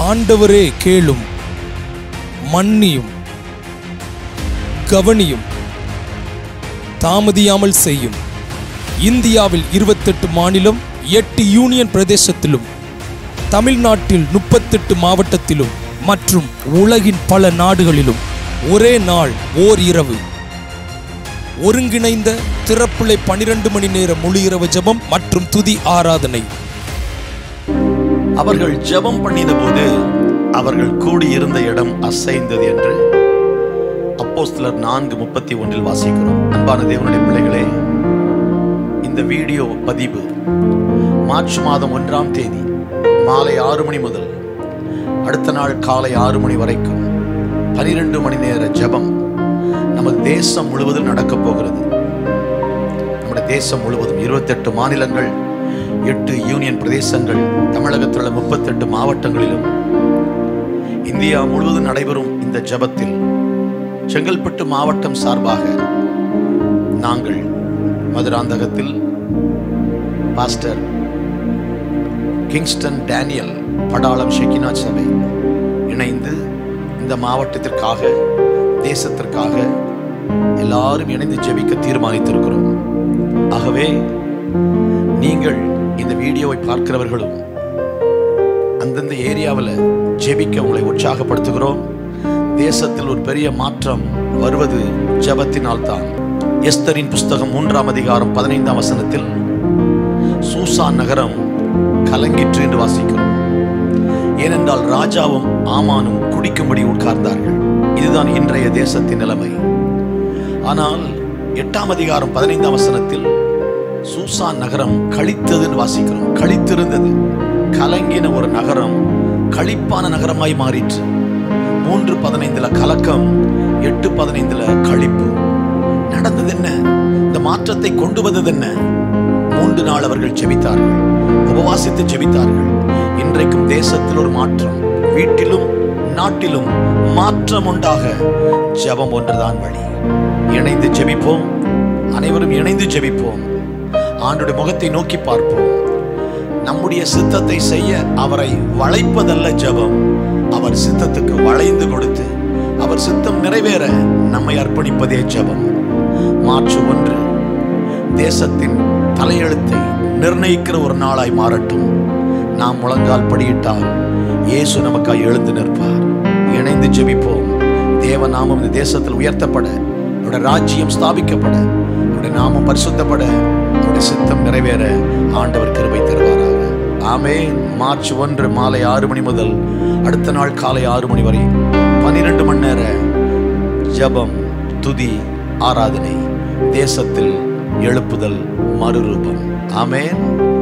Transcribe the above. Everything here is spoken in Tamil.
ஆண்டவரே கேளும் மன்னியும் கவனியும் தாமதியாமல் செய்யும் இந்தியாவில் இருபத்தெட்டு மாநிலம் எட்டு யூனியன் பிரதேசத்திலும் தமிழ்நாட்டில் முப்பத்தெட்டு மாவட்டத்திலும் மற்றும் உலகின் பல நாடுகளிலும் ஒரே நாள் ஓர் இரவு ஒருங்கிணைந்த திறப்புலை பனிரெண்டு மணி நேர முழு இரவு ஜெபம் மற்றும் துதி ஆராதனை அவர்கள் ஜெபம் பண்ணின போது அவர்கள் கூடியிருந்த இடம் அசைந்தது என்று அப்போஸ்தலர் நான்கு முப்பத்தி ஒன்றில் வாசிக்கிறோம் அன்பான தேவனுடைய பிள்ளைகளே இந்த வீடியோ பதிவு மார்ச் மாதம் ஒன்றாம் தேதி மாலை ஆறு மணி முதல் அடுத்த நாள் காலை ஆறு மணி வரைக்கும் பனிரெண்டு மணி நேர ஜெபம் நமது தேசம் முழுவதும் நடக்கப் போகிறது நம்முடைய தேசம் முழுவதும் இருபத்தெட்டு மாநிலங்கள் எட்டு யூனியன் பிரதேசங்கள் தமிழகத்தில் உள்ள முப்பத்தெட்டு மாவட்டங்களிலும் இந்தியா முழுவதும் நடைபெறும் இந்த ஜெபத்தில் செங்கல்பட்டு மாவட்டம் சார்பாக நாங்கள் மதுராந்தகத்தில் pastor Kingston Daniel Padalam Shekinah சபை இணைந்து இந்த மாவட்டத்திற்காக தேசத்திற்காக எல்லாரும் இணைந்து ஜெபிக்க தீர்மானித்திருக்கிறோம் ஆகவே நீங்கள் இந்த வீடியோவை பார்க்கிறவர்களும் அந்தந்த ஏரியாவில் ஜெபிக்க உங்களை உற்சாகப்படுத்துகிறோம் தேசத்தில் ஒரு பெரிய மாற்றம் வருவது ஜெபத்தினால் தான் எஸ்தரின் புஸ்தகம் மூன்றாம் அதிகாரம் பதினைந்தாம் வசனத்தில் சூசான் நகரம் கலங்கிற்று என்று வாசிக்கிறோம் ஏனென்றால் ராஜாவும் ஆமானும் குடிக்கும்படி உட்கார்ந்தார்கள் இதுதான் இன்றைய தேசத்தின் நிலைமை ஆனால் எட்டாம் அதிகாரம் பதினைந்தாம் வசனத்தில் சூசான் நகரம் கழித்ததுன்னு வாசிக்கிறோம் கழித்திருந்தது கலங்கின ஒரு நகரம் களிப்பான நகரமாய் மாறிற்று மூன்று பதினைந்துல கலக்கம் எட்டு பதினைந்துல களிப்பு நடந்தது என்ன இந்த மாற்றத்தை கொண்டு வந்தது என்ன மூன்று நாள் அவர்கள் ஜெபித்தார்கள் உபவாசித்து ஜெபித்தார்கள் இன்றைக்கும் தேசத்தில் ஒரு மாற்றம் வீட்டிலும் நாட்டிலும் மாற்றம் உண்டாக ஜெபம் ஒன்றுதான் வழி இணைந்து ஜெபிப்போம் அனைவரும் இணைந்து ஜெபிப்போம் ஆண்டுடைய முகத்தை நோக்கி பார்ப்போம் நம்முடைய சித்தத்தை செய்ய அவரை வளைப்பதல்ல ஜெபம் அவர் சித்தத்துக்கு வளைந்து கொடுத்து அவர் சித்தம் நிறைவேற நம்மை அர்ப்பணிப்பதே ஜெபம் மார்ச் ஒன்று தேசத்தின் தலையெழுத்தை நிர்ணயிக்கிற ஒரு நாளாய் மாறட்டும் நாம் முழங்கால் படியிட்டால் இயேசு நமக்காய் எழுந்து நிற்பார் இணைந்து ஜெபிப்போம் தேவ நாமம் இந்த தேசத்தில் உயர்த்தப்பட அவருடைய ராஜ்யம் ஸ்தாபிக்கப்பட அவருடைய நாமம் பரிசுத்தப்பட அவருடைய சித்தம் நிறைவேற ஆண்டவர் கிருபை தருவாராக ஆமென் மார்ச் ஒன்று மாலை ஆறு மணி முதல் அடுத்த நாள் காலை ஆறு மணி வரை பன்னிரண்டு மணி நேர ஜெபம் துதி ஆராதனை தேசத்தில் எழுப்புதல் மறுரூபம் ஆமென்